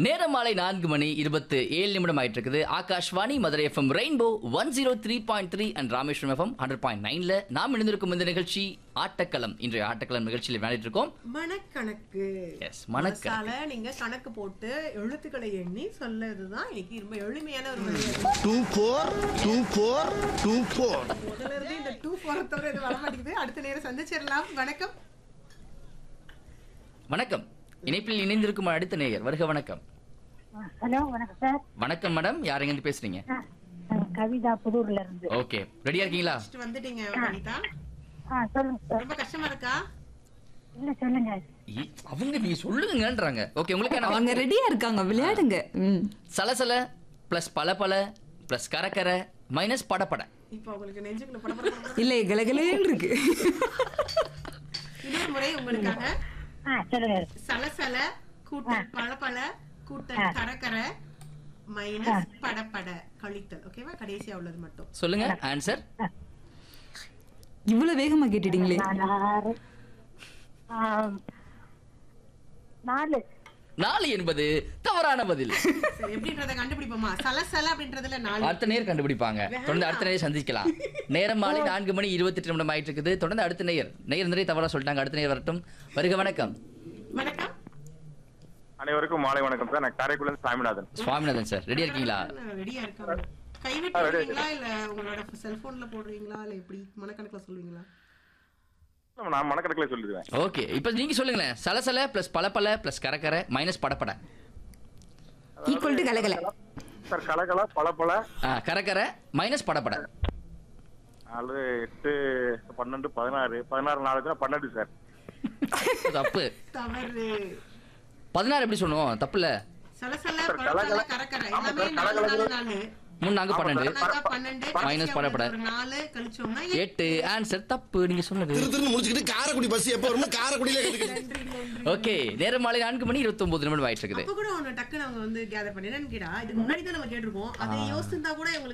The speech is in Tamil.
நேரம் மாலை நான்கு மணி இருபத்து ஏழு நிமிடம் ஆயிட்டு இருக்குது Akashvani Madurai FM rainbow one zero three point three and Rameswaram FM hundred point நைன்ல நாம் இணைந்திருக்கும் இந்த நிகழ்ச்சி ஆட்டக்களம் இன்றைய ஆட்டக்களம் நிகழ்ச்சியில் விளையாடிட்டு இருக்கோம் மனக்கணக்கு Yes, மனக்கணக்கு. மனசால நீங்க கணக்கு போட்டு எழுத்துக்களை எண்ணி சொல்லதுதான் இன்னைக்கு ரொம்ப எளிமையான ஒரு விளையாட்டு two four two four two four முதல்ல இருந்து இந்த டூ போறதோட இது வர மாட்டேங்குது அடுத்த நேரம் சந்திச்சிடலாம் வணக்கம் வணக்கம் இணைப்பில் இணைந்திருக்கும் அடுத்த நேயர் வருக வணக்கம் ஹலோ வணக்கம் சார் வணக்கம் மேடம் யார் எங்க பேசுறீங்க ஆ, நான் கவிதா புதூர்ல இருந்து ஓகே ரெடியா இருக்கீங்களா First வந்துட்டீங்க வனிதா ஆ சொல்லுங்க சார் ரொம்ப கஷ்டமா இருக்கா இல்ல சொல்லுங்க இ- அவங்க நீ சொல்லுங்கன்றாங்க ஓகே உங்களுக்கு என்ன அவங்க ரெடியா இருக்காங்க விளையாடுங்க ம் சலசல பிளஸ் பலபல பிளஸ் கரக்கர மைனஸ் படபட இப்போ உங்களுக்கு நெஞ்சுக்குள்ள படபட இல்ல கலகலேன்னு இருக்கு இன்னொரு முறை உங்களுக்காக ஆ சொல்லுங்க சலசல கூட்டல் பளபள கூட்டல் கரகர மைனஸ் படபட கழித்தல் ஓகேவா கடைசியா உள்ளது மட்டும் சொல்லுங்க ஆன்சர் இவ்வளவு வேகமா கேட்டுட்டீங்களே நான் ஆறு ஆ, நாலு நாலு என்பது தவறான பதில் சரி எப்படின்றத கண்டுபிடிப்போமா சலசல அப்படின்றதுல நாலு அடுத்த நேர் கண்டுபிடிப்பாங்க தொடர்ந்து அடுத்த நேர் சந்திக்கலாம் நேரம் மாலை நான்கு மணி இருபத்தி எட்டு நிமிடம் ஆயிட்டு இருக்குது தொடர்ந்து அடுத்த நேயர் நேயர் நிறைய தவறா சொல்லிட்டாங்க அடுத்த நேர் வரட்டும் வருக வணக்கம் வணக்கம் அனைவருக்கும் மாலை வணக்கம் சார் நான் காரைக்குடியிலிருந்து சாமிநாதன் சுவாமிநாதன் சார் ரெடியா இருக்கீங்களா ரெடியா இருக்காங்க கைவிட்டு போடுறீங்களா இல்ல உங்களோட செல்போன்ல போடுறீங்களா இல்ல எப்படி மனக்கணக்குல சொல்லுவீங்களா நான் மனக்கணக்கில் சொல்லிடுவேன் ஓகே இப்போ நீங்க சொல்லுங்களேன் சலசல பிளஸ் பலபல பிளஸ் கரக்கர மைனஸ் படப்பட ஈக்குவல் டு கலகல சார் கலகல பல பல ஆ, கரக்கர மைனஸ் படப்பட நாலு எட்டு பன்னெண்டு பதினாறு பதினாறு நாலு பன்னெண்டு சார் தப்பு தவறு பதினாறு எப்படி சொல்லுவோம் தப்பு இல்ல சலசல சார், பழப்பழ கலகல- கரக்கர ஆமா எல்லாமே சார், நாலு கலகல- நாலு நாலு மூணு நான்கு பன்னெண்டு நாங்க பன்னெண்டு Minus கடைசியா படப்பட. உள்ளது ஒரு நாலு கழிச்சோம்னா எட்டு ஆன்சர் தப்பு நீங்க சொன்னது திரு திருன்னு முடிச்சுக்கிட்டு காரைக்குடி பஸ் எப்போ வரும்னு காரைக்குடியில கட்டுக்கிட்டு ஓகே நேரம் மாலை நான்கு மணி இருபத்தி ஒன்பது நிமிடம் ஆயிட்டு இருக்குது அப்ப கூட ஒண்ணு டக்குன்னு அவங்க வந்து கேதர் பண்ணி என்னன்னு கேட்டா இதுக்கு முன்னாடி தான் நம்ம கேட்டிருக்கோம் அதை யோசிச்சிருந்தா கூட இவங்களுக்கு